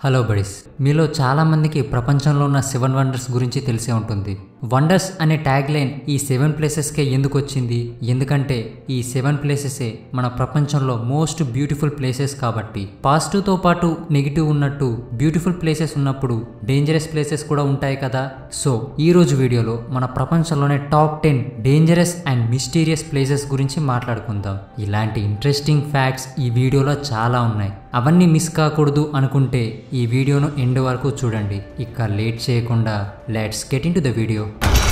hello buddies మీలో చాలా మందికి ప్రపంచంలో ఉన్న సెవెన్ వండర్స్ గురించి తెలిసే ఉంటుంది వండర్స్ అనే ట్యాగ్ లైన్ ఈ సెవెన్ ప్లేసెస్కే ఎందుకు వచ్చింది ఎందుకంటే ఈ సెవెన్ ప్లేసెసే మన ప్రపంచంలో మోస్ట్ బ్యూటిఫుల్ ప్లేసెస్ కాబట్టి పాజిటివ్తో పాటు నెగిటివ్ ఉన్నట్టు బ్యూటిఫుల్ ప్లేసెస్ ఉన్నప్పుడు డేంజరస్ ప్లేసెస్ కూడా ఉంటాయి కదా సో ఈ రోజు వీడియోలో మన ప్రపంచంలోనే top ten dangerous and mysterious places గురించి మాట్లాడుకుందాం ఇలాంటి ఇంట్రెస్టింగ్ ఫ్యాక్ట్స్ ఈ వీడియోలో చాలా ఉన్నాయి అవన్నీ మిస్ కాకూడదు అనుకుంటే ఈ వీడియోను ఎండ్ వరకు చూడండి ఇక లేట్ చేయకుండా let's get into the video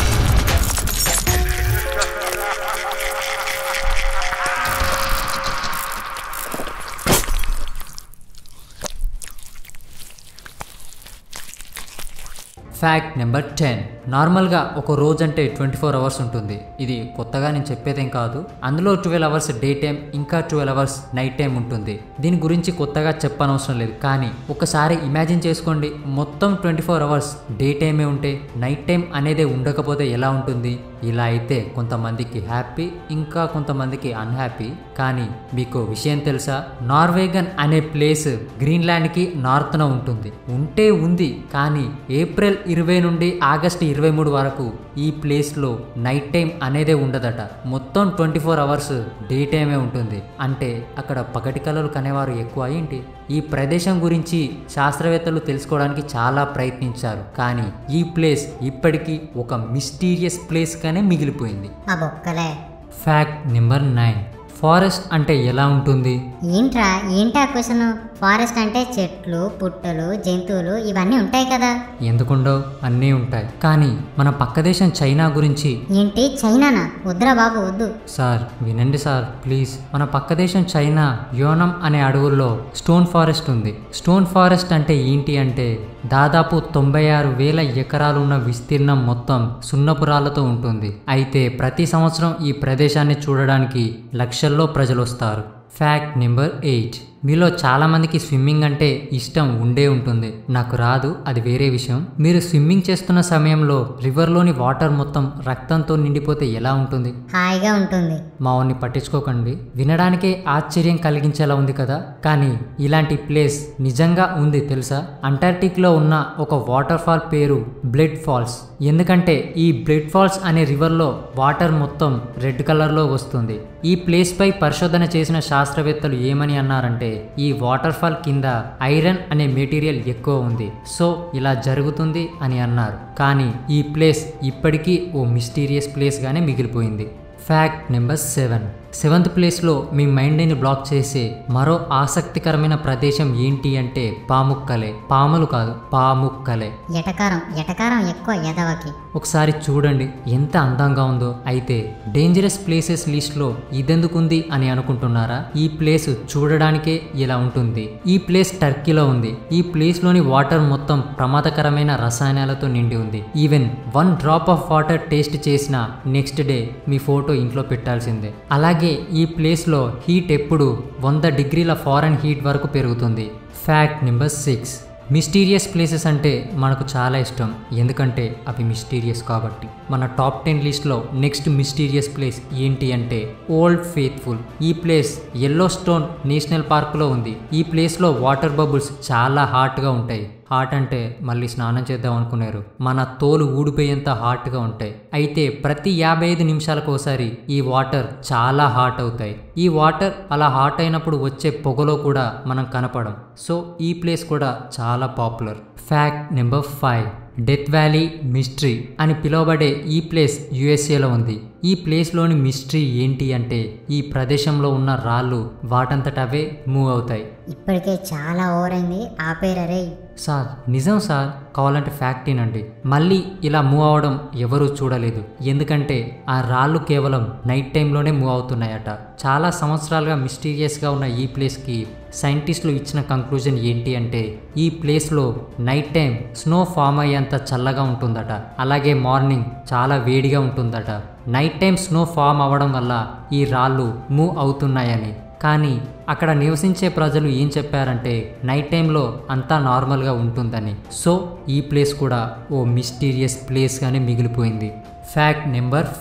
fact number ten నార్మల్గా ఒక రోజు అంటే ట్వంటీ ఫోర్ అవర్స్ ఉంటుంది ఇది కొత్తగా నేను చెప్పేదేం కాదు అందులో ట్వెల్వ్ అవర్స్ డే టైం ఇంకా ట్వెల్వ్ అవర్స్ నైట్ టైం ఉంటుంది దీని గురించి కొత్తగా చెప్పనవసరం లేదు కానీ ఒకసారి ఇమాజిన్ చేసుకోండి మొత్తం ట్వంటీ ఫోర్ అవర్స్ డే టైమే ఉంటే నైట్ టైం అనేది ఉండకపోతే ఎలా ఉంటుంది ఇలా అయితే కొంతమందికి హ్యాపీ ఇంకా కొంతమందికి అన్హ్యాపీ కానీ మీకు విషయం తెలుసా నార్వేగన్ అనే ప్లేస్ గ్రీన్లాండ్కి నార్త్న ఉంటుంది ఉంటే ఉంది కానీ ఏప్రిల్ ఇరవై నుండి ఆగస్టు ఇరవై మూడు వరకు ఈ ప్లేస్లో నైట్ టైం అనేదే ఉండదట మొత్తం ట్వంటీ ఫోర్ అవర్స్ డే టైమే ఉంటుంది అంటే అక్కడ పగటి కళలు కనేవారు ఎక్కువ ఏంటి ఈ ప్రదేశం గురించి శాస్త్రవేత్తలు తెలుసుకోవడానికి చాలా ప్రయత్నించారు కానీ ఈ ప్లేస్ ఇప్పటికీ ఒక మిస్టీరియస్ ప్లేస్గానే మిగిలిపోయింది ఆ బొక్కలే ఫ్యాక్ట్ నెంబర్ నైన్ ఫారెస్ట్ అంటే ఎలా ఉంటుంది ఏంట్రా ఏంటా క్వశ్చన్ ఫారెస్ట్ అంటే చెట్లు పుట్టలు జంతువులు ఇవన్నీ ఉంటాయి కదా ఎందుకుండవు అన్నీ ఉంటాయి కానీ మన పక్క దేశం చైనా గురించి ఏంటి చైనానా వద్దురా బాబు వద్దు సార్ వినండి సార్ ప్లీజ్ మన పక్క దేశం చైనా యోనం అనే అడవుల్లో స్టోన్ ఫారెస్ట్ ఉంది స్టోన్ ఫారెస్ట్ అంటే ఏంటి అంటే దాదాపు తొంభై ఆరు వేల ఎకరాలు ఉన్న విస్తీర్ణం మొత్తం సున్నపురాలతో ఉంటుంది అయితే ప్రతి సంవత్సరం ఈ ప్రదేశాన్ని చూడడానికి లక్షల్లో ప్రజలు వస్తారు ఫ్యాక్ట్ నెంబర్ ఎయిట్ మీలో చాలా మందికి స్విమ్మింగ్ అంటే ఇష్టం ఉండే ఉంటుంది నాకు రాదు అది వేరే విషయం మీరు స్విమ్మింగ్ చేస్తున్న సమయంలో రివర్లోని వాటర్ మొత్తం రక్తంతో నిండిపోతే ఎలా ఉంటుంది హాయిగా ఉంటుంది మా వాడిని పట్టించుకోకండి వినడానికే ఆశ్చర్యం కలిగించేలా ఉంది కదా కానీ ఇలాంటి ప్లేస్ నిజంగా ఉంది తెలుసా అంటార్టిక్లో ఉన్న ఒక వాటర్ ఫాల్ పేరు బ్లడ్ ఫాల్స్ ఎందుకంటే ఈ బ్లడ్ ఫాల్స్ అనే రివర్లో వాటర్ మొత్తం రెడ్ కలర్లో వస్తుంది ఈ ప్లేస్ పై పరిశోధన చేసిన శాస్త్రవేత్తలు ఏమని అన్నారంటే ఈ వాటర్ ఫాల్ కింద ఐరన్ అనే మెటీరియల్ ఎక్కువ ఉంది సో ఇలా జరుగుతుంది అని అన్నారు కానీ ఈ ప్లేస్ ఇప్పటికీ ఓ మిస్టీరియస్ ప్లేస్గానే మిగిలిపోయింది ఫ్యాక్ట్ నెంబర్ సెవెన్ సెవెంత్ ప్లేస్లో మీ మైండ్ని బ్లాక్ చేసే మరో ఆసక్తికరమైన ప్రదేశం ఏంటి అంటే పాముక్కలే పాములు కాదు పాముక్కలే ఎటకారం ఎటకారం ఎక్కువ ఎదవకి ఒకసారి చూడండి ఎంత అందంగా ఉందో అయితే డేంజరస్ ప్లేసెస్ లిస్ట్లో ఇదెందుకుంది అని అనుకుంటున్నారా ఈ ప్లేస్ చూడడానికే ఇలా ఉంటుంది ఈ ప్లేస్ టర్కీలో ఉంది ఈ ప్లేస్లోని వాటర్ మొత్తం ప్రమాదకరమైన రసాయనాలతో నిండి ఉంది even one drop of water taste చేసిన నెక్స్ట్ డే మీ ఫోటో ఇంట్లో పెట్టాల్సిందే అలాగే ఈ ప్లేస్లో హీట్ ఎప్పుడు వంద డిగ్రీల ఫారెన్ హీట్ వరకు పెరుగుతుంది fact number six mysterious places అంటే మనకు చాలా ఇష్టం ఎందుకంటే అవి మిస్టీరియస్ కాబట్టి మన టాప్ టెన్ లిస్ట్లో నెక్స్ట్ మిస్టీరియస్ ప్లేస్ ఏంటి అంటే ఓల్డ్ ఫేత్ఫుల్ ఈ ప్లేస్ ఎల్లో స్టోన్ నేషనల్ పార్క్లో ఉంది ఈ ప్లేస్లో వాటర్ బబుల్స్ చాలా హాట్గా ఉంటాయి హాట్ అంటే మళ్ళీ స్నానం చేద్దాం అనుకున్నారు మన తోలు ఊడిపోయేంత హాట్గా ఉంటాయి అయితే ప్రతి యాభై ఐదు నిమిషాలకు ఒకసారి ఈ వాటర్ చాలా హాట్ అవుతాయి ఈ వాటర్ అలా హాట్ అయినప్పుడు వచ్చే పొగలో కూడా మనం కనపడం సో ఈ ప్లేస్ కూడా చాలా popular fact number five Death Valley mystery అని పిలువబడే ఈ ప్లేస్ యుఎస్ఏలో ఉంది ఈ ప్లేస్లోని మిస్టరీ ఏంటి అంటే ఈ ప్రదేశంలో ఉన్న రాళ్ళు వాటంతట అవే మూవ్ అవుతాయి ఇప్పటికే చాలా ఓవర్ అయింది ఆపేరరే సార్ నిజం సార్ కావాలంటే ఫ్యాక్ట్ ఏనండి మళ్ళీ ఇలా మూవ్ అవడం ఎవరూ చూడలేదు ఎందుకంటే ఆ రాళ్ళు కేవలం నైట్ టైంలోనే మూవ్ అవుతున్నాయట చాలా సంవత్సరాలుగా మిస్టీరియస్గా ఉన్న ఈ ప్లేస్కి సైంటిస్టులు ఇచ్చిన కంక్లూజన్ ఏంటి అంటే ఈ ప్లేస్లో నైట్ టైం స్నో ఫామ్ అయ్యేంత చల్లగా ఉంటుందట అలాగే మార్నింగ్ చాలా వేడిగా ఉంటుందట నైట్ టైం స్నో ఫామ్ అవ్వడం వల్ల ఈ రాళ్ళు మూవ్ అవుతున్నాయని కానీ అక్కడ నివసించే ప్రజలు ఏం చెప్పారంటే నైట్ టైంలో అంతా నార్మల్గా ఉంటుందని సో ఈ ప్లేస్ కూడా ఓ మిస్టీరియస్ ప్లేస్గానే మిగిలిపోయింది ఫ్యాక్ట్ నెంబర్ ఫోర్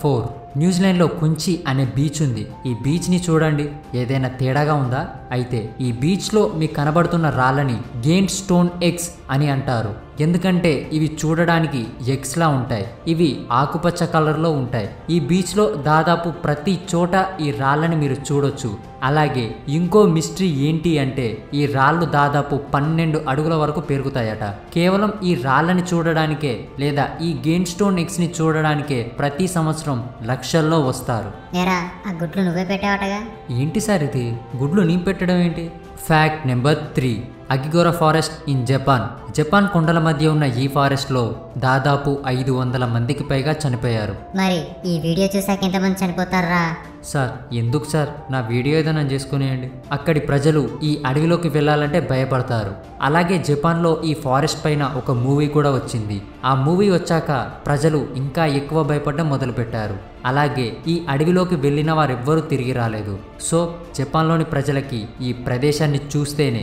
న్యూజిలాండ్లో కుంచి అనే బీచ్ ఉంది ఈ బీచ్ని చూడండి ఏదైనా తేడాగా ఉందా అయితే ఈ బీచ్లో మీకు కనబడుతున్న రాళ్ళని గేంట్ స్టోన్ ఎగ్స్ అని అంటారు ఎందుకంటే ఇవి చూడడానికి ఎగ్స్లా ఉంటాయి ఇవి ఆకుపచ్చ కలర్లో ఉంటాయి ఈ బీచ్లో దాదాపు ప్రతి చోట ఈ రాళ్ళని మీరు చూడొచ్చు అలాగే ఇంకో మిస్టరీ ఏంటి అంటే ఈ రాళ్ళు దాదాపు పన్నెండు అడుగుల వరకు పెరుగుతాయట కేవలం ఈ రాళ్ళని చూడడానికే లేదా ఈ గేన్ స్టోన్ ఎగ్స్ ని చూడడానికే ప్రతి సంవత్సరం లక్షల్లో వస్తారు ఏరా ఆ గుడ్లు నువ్వే పెట్టావటగా ఏంటి సార్ ఇది గుడ్లు నీ పెట్టడం ఏంటి fact number three Aokigahara forest in Japan Japan కొండల మధ్య ఉన్న ఈ ఫారెస్ట్లో దాదాపు ఐదు వందల మందికి పైగా చనిపోయారు మరి ఈ వీడియో చూసాక ఎంతమంది చనిపోతారా సార్ ఎందుకు సార్ నా వీడియో ఏదైనా చేసుకునేయండి అక్కడి ప్రజలు ఈ అడవిలోకి వెళ్ళాలంటే భయపడతారు అలాగే జపాన్లో ఈ ఫారెస్ట్ పైన ఒక మూవీ కూడా వచ్చింది ఆ మూవీ వచ్చాక ప్రజలు ఇంకా ఎక్కువ భయపడడం మొదలుపెట్టారు అలాగే ఈ అడవిలోకి వెళ్ళిన వారెవ్వరూ తిరిగి రాలేదు సో జపాన్లోని ప్రజలకి ఈ ప్రదేశాన్ని చూస్తేనే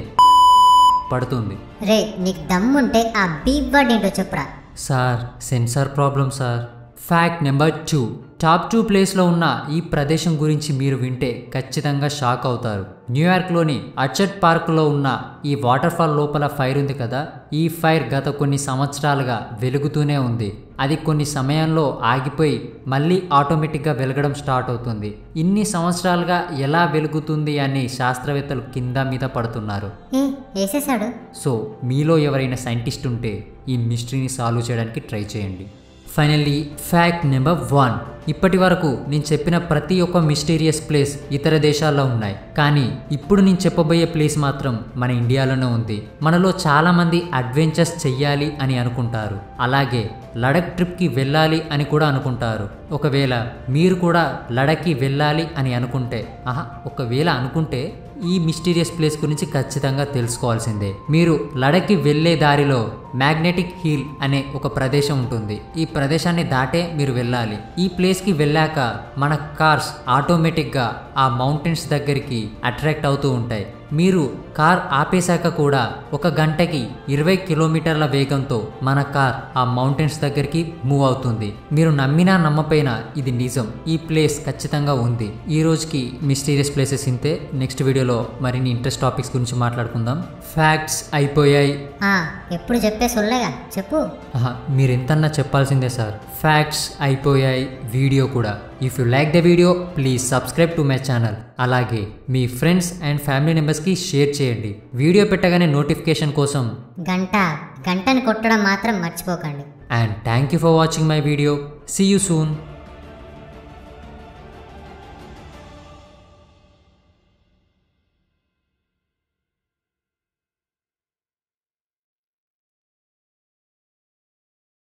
పడుతుంది రే నీకు దమ్ముంటే ఆ బీప్ వర్డ్ ఏంటో చెప్పురా sir censor problem sir fact number two top two ప్లేస్లో ఉన్న ఈ ప్రదేశం గురించి మీరు వింటే ఖచ్చితంగా షాక్ అవుతారు న్యూయార్క్లోని అర్చర్డ్ పార్క్లో ఉన్న ఈ వాటర్ ఫాల్ లోపల ఫైర్ ఉంది కదా ఈ ఫైర్ గత కొన్ని సంవత్సరాలుగా వెలుగుతూనే ఉంది అది కొన్ని సమయంలో ఆగిపోయి మళ్ళీ ఆటోమేటిక్గా వెలగడం స్టార్ట్ అవుతుంది ఇన్ని సంవత్సరాలుగా ఎలా వెలుగుతుంది అని శాస్త్రవేత్తలు కింద మీద పడుతున్నారు ఏ వేసేసాడు సో మీలో ఎవరైనా సైంటిస్ట్ ఉంటే ఈ మిస్టరీని సాల్వ్ చేయడానికి ట్రై చేయండి ఫైనల్లీ ఫ్యాక్ట్ నెంబర్ వన్ ఇప్పటి వరకు నేను చెప్పిన ప్రతి ఒక్క మిస్టీరియస్ ప్లేస్ ఇతర దేశాల్లో ఉన్నాయి కానీ ఇప్పుడు నేను చెప్పబోయే ప్లేస్ మాత్రం మన ఇండియాలోనే ఉంది మనలో చాలామంది అడ్వెంచర్స్ చెయ్యాలి అని అనుకుంటారు అలాగే లడక్ ట్రిప్కి వెళ్ళాలి అని కూడా అనుకుంటారు ఒకవేళ మీరు కూడా లడక్కి వెళ్ళాలి అని అనుకుంటే ఆహా ఒకవేళ అనుకుంటే ఈ మిస్టీరియస్ ప్లేస్ గురించి ఖచ్చితంగా తెలుసుకోవాల్సిందే మీరు లడక్కి వెళ్ళే దారిలో మ్యాగ్నెటిక్ హీల్ అనే ఒక ప్రదేశం ఉంటుంది ఈ ప్రదేశాన్ని దాటే మీరు వెళ్ళాలి ఈ ప్లేస్కి వెళ్ళాక మన కార్స్ ఆటోమేటిక్గా ఆ మౌంటైన్స్ దగ్గరికి అట్రాక్ట్ అవుతూ ఉంటాయి మీరు కార్ ఆపేశాక కూడా ఒక గంటకి ఇరవై కిలోమీటర్ల వేగంతో మన కార్ ఆ మౌంటైన్స్ దగ్గరికి మూవ్ అవుతుంది మీరు నమ్మినా నమ్మపోయినా ఇది నిజం ఈ ప్లేస్ ఖచ్చితంగా ఉంది ఈ రోజుకి మిస్టీరియస్ ప్లేసెస్ ఇంతే నెక్స్ట్ వీడియోలో మరిన్ని ఇంట్రెస్ట్ టాపిక్స్ గురించి మాట్లాడుకుందాం ఫ్యాక్ట్స్ అయిపోయాయి ఆ, ఎప్పుడు చెప్పే సొల్లేగా చెప్పు ఆహా, మీరు ఎంతన్నా చెప్పాల్సిందే సార్ ఫ్యాక్ట్స్ అయిపోయాయి వీడియో కూడా if you like the video please subscribe to my channel అలాగే మీ ఫ్రెండ్స్ అండ్ ఫ్యామిలీ మెంబర్స్కి షేర్ చేయండి వీడియో పెట్టగానే నోటిఫికేషన్ కోసం గంట గంటని కొట్టడం మాత్రం మర్చిపోకండి and thank you for watching my video see you soon